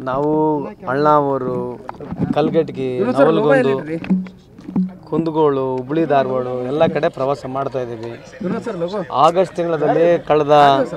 ನಾವು ಅಣ್ಣಾವರು ಕಲ್ಗಟ್ಗಿ ನವಲಗುಂದು ಕುಂದಗೋಳು ಹುಬ್ಳಿ ಧಾರವಾಡ ಎಲ್ಲ ಕಡೆ ಪ್ರವಾಸ ಮಾಡ್ತಾ ಇದ್ದೀವಿ ಆಗಸ್ಟ್ ತಿಂಗಳಲ್ಲಿ ಕಳೆದ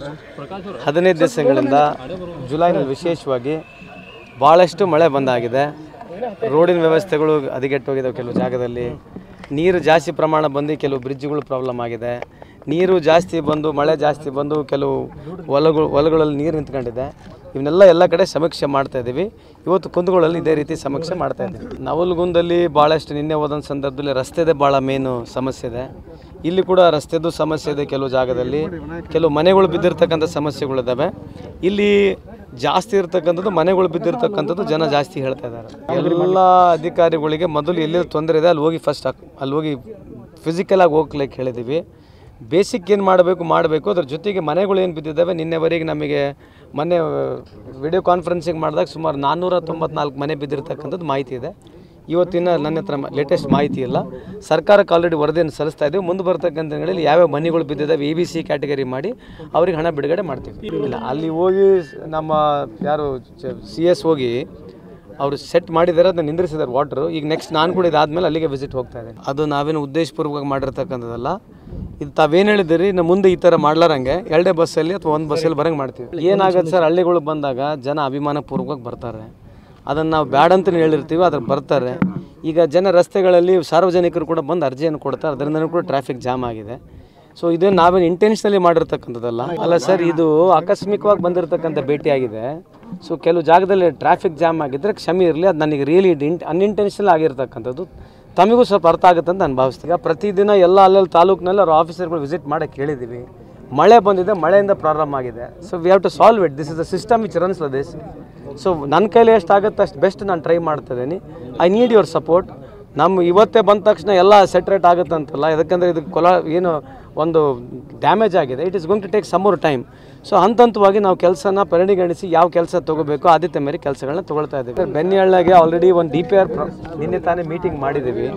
ಹದಿನೈದು ದಿವಸಗಳಿಂದ ಜುಲೈನಲ್ಲಿ ವಿಶೇಷವಾಗಿ ಭಾಳಷ್ಟು ಮಳೆ ಬಂದಾಗಿದೆ ರೋಡಿನ ವ್ಯವಸ್ಥೆಗಳು ಹದಗೆಟ್ಟೋಗಿದ್ದಾವೆ ಕೆಲವು ಜಾಗದಲ್ಲಿ ನೀರು ಜಾಸ್ತಿ ಪ್ರಮಾಣ ಬಂದು ಕೆಲವು ಬ್ರಿಡ್ಜ್ಗಳು ಪ್ರಾಬ್ಲಮ್ ಆಗಿದೆ ನೀರು ಜಾಸ್ತಿ ಬಂದು ಮಳೆ ಜಾಸ್ತಿ ಬಂದು ಕೆಲವು ಹೊಲಗಳು ಹೊಲಗಳಲ್ಲಿ ನೀರು ನಿಂತ್ಕೊಂಡಿದೆ ಇವನ್ನೆಲ್ಲ ಎಲ್ಲ ಕಡೆ ಸಮೀಕ್ಷೆ ಮಾಡ್ತಾ ಇದ್ದೀವಿ ಇವತ್ತು ಕುಂದಗೋಳಲ್ಲಿ ಇದೇ ರೀತಿ ಸಮೀಕ್ಷೆ ಮಾಡ್ತಾ ಇದ್ದೀವಿ ನವಲಗುಂದಲ್ಲಿ ಭಾಳಷ್ಟು ನಿನ್ನೆ ಹೋದಂಥ ಸಂದರ್ಭದಲ್ಲಿ ರಸ್ತೆದೇ ಭಾಳ ಮೇನು ಸಮಸ್ಯೆ ಇದೆ ಇಲ್ಲಿ ಕೂಡ ರಸ್ತೆದು ಸಮಸ್ಯೆ ಇದೆ ಕೆಲವು ಜಾಗದಲ್ಲಿ ಕೆಲವು ಮನೆಗಳು ಬಿದ್ದಿರ್ತಕ್ಕಂಥ ಸಮಸ್ಯೆಗಳಿದ್ದಾವೆ ಇಲ್ಲಿ ಜಾಸ್ತಿ ಇರ್ತಕ್ಕಂಥದ್ದು ಮನೆಗಳು ಬಿದ್ದಿರ್ತಕ್ಕಂಥದ್ದು ಜನ ಜಾಸ್ತಿ ಹೇಳ್ತಾ ಇದ್ದಾರೆ ಎಲ್ಲ ಅಧಿಕಾರಿಗಳಿಗೆ ಮೊದಲು ಎಲ್ಲಿ ತೊಂದರೆ ಇದೆ ಅಲ್ಲಿ ಹೋಗಿ ಫಸ್ಟ್ ಅಲ್ಲಿ ಹೋಗಿ ಫಿಸಿಕಲ್ ಆಗಿ ಹೋಗ್ಲಿಕ್ಕೆ ಹೇಳಿದ್ದೀವಿ ಬೇಸಿಕ್ ಏನು ಮಾಡಬೇಕು ಮಾಡಬೇಕು ಅದ್ರ ಜೊತೆಗೆ ಮನೆಗಳು ಏನು ಬಿದ್ದಿದ್ದಾವೆ ನಿನ್ನೆವರೆಗೆ ನಮಗೆ ಮೊನ್ನೆ ವಿಡಿಯೋ ಕಾನ್ಫರೆನ್ಸಿಂಗ್ ಮಾಡಿದಾಗ ಸುಮಾರು ನಾನ್ನೂರ ತೊಂಬತ್ನಾಲ್ಕು ಮನೆ ಬಿದ್ದಿರ್ತಕ್ಕಂಥದ್ದು ಮಾಹಿತಿ ಇದೆ ಇವತ್ತಿನ ನನ್ನ ಹತ್ರ ಲೇಟೆಸ್ಟ್ ಮಾಹಿತಿ ಇಲ್ಲ ಸರ್ಕಾರಕ್ಕೆ ಆಲ್ರೆಡಿ ವರದಿಯನ್ನು ಸಲ್ಲಿಸ್ತಾ ಇದ್ದೀವಿ ಮುಂದೆ ಬರ್ತಕ್ಕಂಥ ದಿನಗಳಲ್ಲಿ ಯಾವ್ಯಾವ ಮನೆಗಳು ಬಿದ್ದಿದ್ದಾವೆ ಎ ಬಿ ಸಿ ಕ್ಯಾಟಗರಿ ಮಾಡಿ ಅವ್ರಿಗೆ ಹಣ ಬಿಡುಗಡೆ ಮಾಡ್ತೀವಿ ಇಲ್ಲ ಅಲ್ಲಿ ಹೋಗಿ ನಮ್ಮ ಯಾರು ಸಿ ಎಸ್ ಹೋಗಿ ಅವರು ಸೆಟ್ ಮಾಡಿದ್ದಾರೆ ಅದನ್ನ ನಿಂದ್ರಿಸಿದ್ದಾರೆ ವಾಟ್ರು ಈಗ ನೆಕ್ಸ್ಟ್ ನಾನು ಕೂಡ ಇದಾದ್ಮೇಲೆ ಅಲ್ಲಿಗೆ ವಿಸಿಟ್ ಹೋಗ್ತಾ ಇದ್ದೇನೆ ಅದು ನಾವೇನು ಉದ್ದೇಶಪೂರ್ವಕವಾಗಿ ಮಾಡಿರ್ತಕ್ಕಂಥದ್ದಲ್ಲ ಇದು ತಾವೇನು ಹೇಳಿದಿರಿ ನಮ್ಮ ಮುಂದೆ ಈ ಥರ ಮಾಡ್ಲಾರಂಗೆ ಎರಡೇ ಬಸ್ಸಲ್ಲಿ ಅಥವಾ ಒಂದು ಬಸ್ಸಲ್ಲಿ ಬರಂಗೆ ಮಾಡ್ತೀವಿ ಏನಾಗುತ್ತೆ ಸರ್ ಹಳ್ಳಿಗಳು ಬಂದಾಗ ಜನ ಅಭಿಮಾನಪೂರ್ವಕವಾಗಿ ಬರ್ತಾರೆ ಅದನ್ನು ನಾವು ಬ್ಯಾಡ ಅಂತಲೇ ಹೇಳಿರ್ತೀವಿ ಅದ್ರ ಬರ್ತಾರೆ ಈಗ ಜನ ರಸ್ತೆಗಳಲ್ಲಿ ಸಾರ್ವಜನಿಕರು ಕೂಡ ಬಂದು ಅರ್ಜಿಯನ್ನು ಕೊಡ್ತಾರೆ ಅದರಿಂದ ಕೂಡ ಟ್ರಾಫಿಕ್ ಜಾಮ್ ಆಗಿದೆ ಸೊ ಇದು ನಾವೇನು ಇಂಟೆನ್ಷನಲಿ ಮಾಡಿರ್ತಕ್ಕಂಥದ್ದಲ್ಲ ಅಲ್ಲ ಸರ್ ಇದು ಆಕಸ್ಮಿಕವಾಗಿ ಬಂದಿರತಕ್ಕಂಥ ಭೇಟಿಯಾಗಿದೆ ಸೊ ಕೆಲವು ಜಾಗದಲ್ಲಿ ಟ್ರಾಫಿಕ್ ಜಾಮ್ ಆಗಿದ್ದರೆ ಕ್ಷಮೆ ಇರಲಿ ಅದು ನನಗೆ ರಿಯಲಿ ಇಂಟ್ ಅನ್ಇಂಟೆನ್ಷನಲ್ ಆಗಿರ್ತಕ್ಕಂಥದ್ದು ತಮಗೂ ಸ್ವಲ್ಪ ಅರ್ಥ ಆಗುತ್ತೆ ಅಂತ ನಾನು ಭಾವಿಸ್ತೀನಿ ಈಗ ಪ್ರತಿದಿನ ಎಲ್ಲ ಅಲ್ಲಲ್ಲಿ ತಾಲೂಕಿನಲ್ಲಿ ಅವ್ರ ಆಫೀಸರ್ಗಳು ವಿಸಿಟ್ ಮಾಡೋಕ್ಕೆ ಹೇಳಿದ್ದೀವಿ ಮಳೆ ಬಂದಿದೆ ಮಳೆಯಿಂದ ಪ್ರಾರಂಭ ಆಗಿದೆ so we have to solve it this is the system which runs the this so ನನ್ನ ಕೈಲಿ ಎಷ್ಟು ಆಗುತ್ತೆ ಅಷ್ಟು ಬೆಸ್ಟ್ ನಾನು ಟ್ರೈ ಮಾಡ್ತಾ ಇದ್ದೀನಿ ಐ ನೀಡ್ ಯುವರ್ ಸಪೋರ್ಟ್ ನಮ್ಮ ಇವತ್ತೇ ಬಂದ ತಕ್ಷಣ ಎಲ್ಲ ಸೆಟ್ರೇಟ್ ಆಗುತ್ತೆ ಅಂತಲ್ಲ ಯಾಕಂದರೆ ಇದು ಕೊಲ ಏನು ಒಂದು ಡ್ಯಾಮೇಜ್ ಆಗಿದೆ it is going to take some more time so ಹಂತ ಹಂತವಾಗಿ ನಾವು ಕೆಲಸನ ಪರಿಗಣಿಸಿ ಯಾವ ಕೆಲಸ ತೊಗೋಬೇಕು ಆದ್ಯತೆ ಮೇರೆ ಕೆಲಸಗಳನ್ನ ತೊಗೊಳ್ತಾ ಇದ್ದೀವಿ ಬೆನ್ನಿಹಳ್ಳಗೆ ಆಲ್ರೆಡಿ ಒಂದು ಡಿ ಪಿ ಆರ್ ನಿನ್ನೆ ತಾನೇ ಮೀಟಿಂಗ್ ಮಾಡಿದ್ದೀವಿ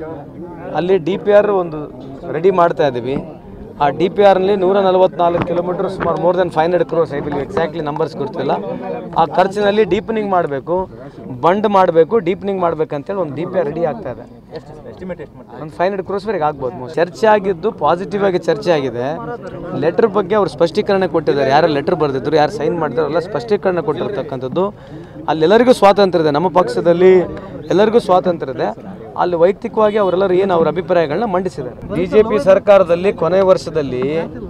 ಅಲ್ಲಿ ಡಿ ಪಿ ಆರ್ ಒಂದು ರೆಡಿ ಮಾಡ್ತಾ ಇದ್ದೀವಿ ಆ ಡಿ ಪಿ ಆರ್ನಲ್ಲಿ ನೂರ ನಲವತ್ನಾಲ್ಕು ಕಿಲೋಮೀಟರ್ ಸುಮಾರು more than five hundred crores I will exactly numbers ಗೊತ್ತಿಲ್ಲ ಆ ಖರ್ಚಿನಲ್ಲಿ ಡೀಪನಿಂಗ್ ಮಾಡಬೇಕು ಬಂಡ್ ಮಾಡಬೇಕು ಡೀಪನಿಂಗ್ ಮಾಡ್ಬೇಕಂತೇಳಿ ಒಂದು ಡಿ ಪಿ ಆರ್ ರೆಡಿ ಆಗ್ತಾ ಇದೆ ಒಂದು ಫೈವ್ ಹಂಡ್ರೆಡ್ ಕ್ರೋಸ್ವರೆಗೆ ಆಗ್ಬೋದು most. ಚರ್ಚೆ ಆಗಿದ್ದು ಪಾಸಿಟಿವ್ ಆಗಿ ಚರ್ಚೆ ಆಗಿದೆ ಲೆಟರ್ ಬಗ್ಗೆ ಅವ್ರು ಸ್ಪಷ್ಟೀಕರಣ ಕೊಟ್ಟಿದ್ದಾರೆ ಯಾರು ಲೆಟರ್ ಬರೆದಿದ್ರು ಯಾರು ಸೈನ್ ಮಾಡಿದ್ರು ಎಲ್ಲ ಸ್ಪಷ್ಟೀಕರಣ ಕೊಟ್ಟಿರ್ತಕ್ಕಂಥದ್ದು ಅಲ್ಲೆಲ್ಲರಿಗೂ ಸ್ವಾತಂತ್ರ್ಯ ಇದೆ ನಮ್ಮ ಪಕ್ಷದಲ್ಲಿ ಎಲ್ಲರಿಗೂ ಸ್ವಾತಂತ್ರ್ಯ ಇದೆ ಅಲ್ಲಿ ವೈಯಕ್ತಿಕವಾಗಿ ಅವರೆಲ್ಲರೂ ಏನು ಅವ್ರ ಅಭಿಪ್ರಾಯಗಳನ್ನ ಮಂಡಿಸಿದ್ದಾರೆ ಬಿ ಜೆ ಪಿ ಸರ್ಕಾರದಲ್ಲಿ ಕೊನೆ ವರ್ಷದಲ್ಲಿ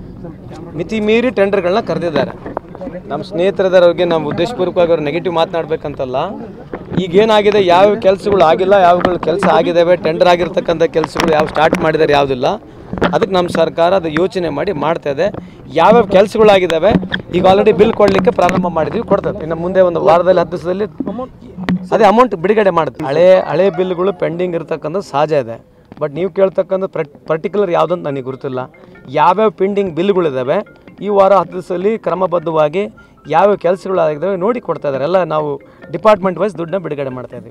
ಮಿತಿ ಮೀರಿ ಟೆಂಡರ್ಗಳನ್ನ ಕರೆದಿದ್ದಾರೆ ನಮ್ಮ ಸ್ನೇಹಿತರದವ್ರಿಗೆ ನಾವು ಉದ್ದೇಶಪೂರ್ವಕವಾಗಿ ಅವ್ರು ನೆಗೆಟಿವ್ ಮಾತನಾಡ್ಬೇಕಂತಲ್ಲ ಈಗ ಏನಾಗಿದೆ ಯಾವ ಕೆಲಸಗಳು ಆಗಿಲ್ಲ ಯಾವಗಳು ಕೆಲಸ ಆಗಿದ್ದಾವೆ ಟೆಂಡರ್ ಆಗಿರ್ತಕ್ಕಂಥ ಕೆಲಸಗಳು ಯಾವ ಸ್ಟಾರ್ಟ್ ಮಾಡಿದ್ದಾರೆ ಯಾವುದಿಲ್ಲ ಅದಕ್ಕೆ ನಮ್ಮ ಸರ್ಕಾರ ಅದು ಯೋಚನೆ ಮಾಡಿ ಮಾಡ್ತಾ ಇದೆ ಯಾವ್ಯಾವ ಕೆಲಸಗಳಾಗಿದ್ದಾವೆ ಈಗ ಆಲ್ರೆಡಿ ಬಿಲ್ ಕೊಡಲಿಕ್ಕೆ ಪ್ರಾರಂಭ ಮಾಡಿದ್ವಿ ಕೊಡ್ತದೆ ಇನ್ನು ಮುಂದೆ ಒಂದು ವಾರದಲ್ಲಿ ಹತ್ತು ದಿವಸದಲ್ಲಿ ಅದೇ ಅಮೌಂಟ್ ಬಿಡುಗಡೆ ಮಾಡುತ್ತೆ ಹಳೆ ಹಳೆ ಬಿಲ್ಗಳು ಪೆಂಡಿಂಗ್ ಇರ್ತಕ್ಕಂಥ ಸಹಜ ಇದೆ ಬಟ್ ನೀವು ಕೇಳ್ತಕ್ಕಂಥ ಪರ್ಟಿಕ್ಯುಲರ್ ಯಾವುದಂತ ನನಗೆ ಗುರುತಿಲ್ಲ ಯಾವ್ಯಾವ ಪೆಂಡಿಂಗ್ ಬಿಲ್ಗಳಿದ್ದಾವೆ ಈ ವಾರ ಹತ್ತು ದಿವಸದಲ್ಲಿ ಕ್ರಮಬದ್ಧವಾಗಿ ಯಾವ್ಯಾವ ಕೆಲಸಗಳಾಗಿದ್ದಾವೆ ನೋಡಿ ಕೊಡ್ತಾ ಇದ್ದಾರೆ ಎಲ್ಲ ನಾವು ಡಿಪಾರ್ಟ್ಮೆಂಟ್ ವೈಸ್ ದುಡ್ಡನ್ನ ಬಿಡುಗಡೆ ಮಾಡ್ತಾ ಇದ್ದೀವಿ